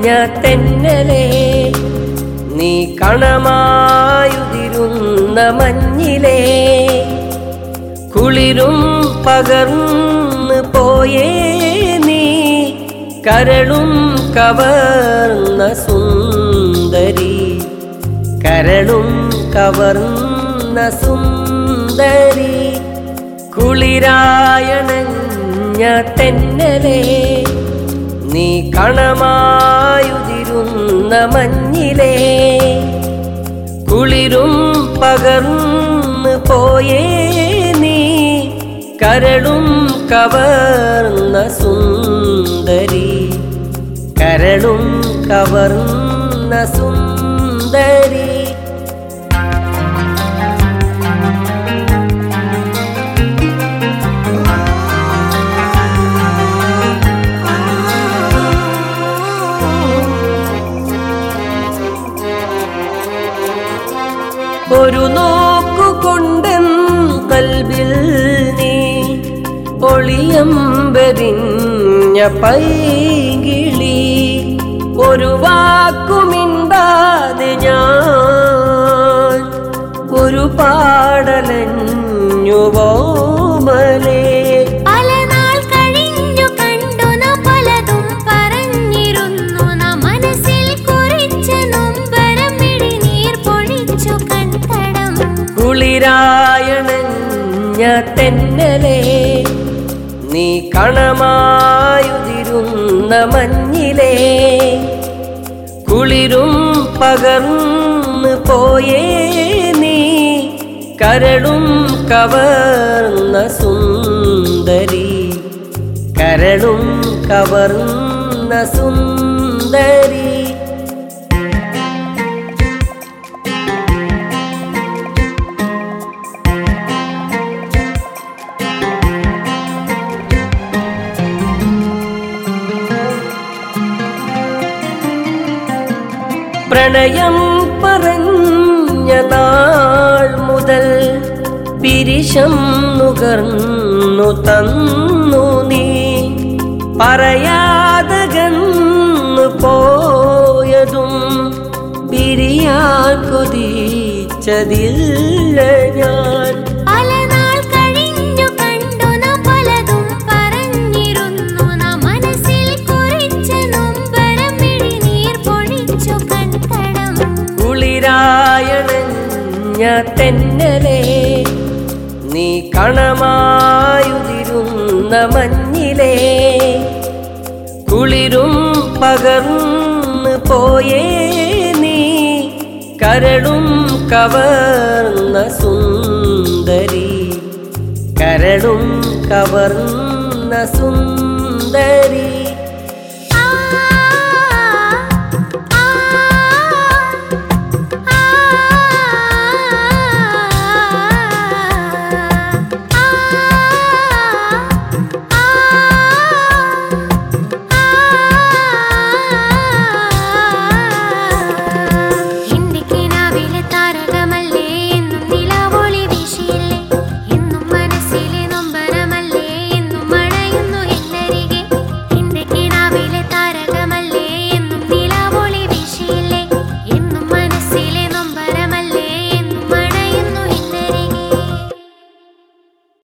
തെന്നലേ നീ കണമായുതിരുന്ന മഞ്ഞിലേ കുളിരും പകർന്ന് പോയേ നീ കരളും കവർന്ന സുന്ദരി കരളും കവർന്ന സുന്ദരി കുളിരായണഞ്ഞ തെന്നലേ നീ കണമായുതിരുന്ന മഞ്ഞിലേ കുളിരും പകർന്ന് പോയേ നീ കരളും കവർന്ന സുന്ദരി കരളും കവർന്ന സുന്ദരി ഒരു നോക്കുകൊണ്ടെൻ കൽബിൽ നീ ഒളിയമ്പെറിഞ്ഞ പൈകിളി ഒരു വാക്കുമിണ്ടാതെ ഞാൻ ഒരു പാടലഞ്ഞുവോമലേ പല നാൾ കഴിഞ്ഞു കണ്ടു നാം പലതും പറഞ്ഞിരുന്നു നാം മനസ്സിൽ കുറിച്ച നൊമ്പരം മിഴിനീർ പൊഴിച്ചു കൺതടം കുളിരായണഞ്ഞ തെന്നലേ നീ കണമായുതിരുന്ന മഞ്ഞിലേ കുളിരും പകർന്ന് പോയേ നീ കരളും കവർന്ന സുന്ദരി കരളും കവർന്ന സുന്ദരി പ്രണയം പറഞ്ഞ നാൾ മുതൽ പിരിശം നുകർന്നു തന്നു നീ പറയാതെ കന്നു പോയതും പിരിയാൻ കൊതിച്ചതില്ല ഞാൻ പല നാൾ കഴിഞ്ഞു കണ്ടു നാം പലതും പറഞ്ഞിരുന്നു നാം മനസ്സിൽ കുറിച്ച നൊമ്പരം മിഴിനീർ പൊഴിച്ചു കൺതടം കുളിരായണഞ്ഞ തെന്നലേ നീ കണമായുതിരുന്ന മഞ്ഞിലേ കുളിരും പകർന്ന് പോയേ നീ കരളും കവർന്ന സുന്ദരി കരളും കവർന്ന സുന്ദരി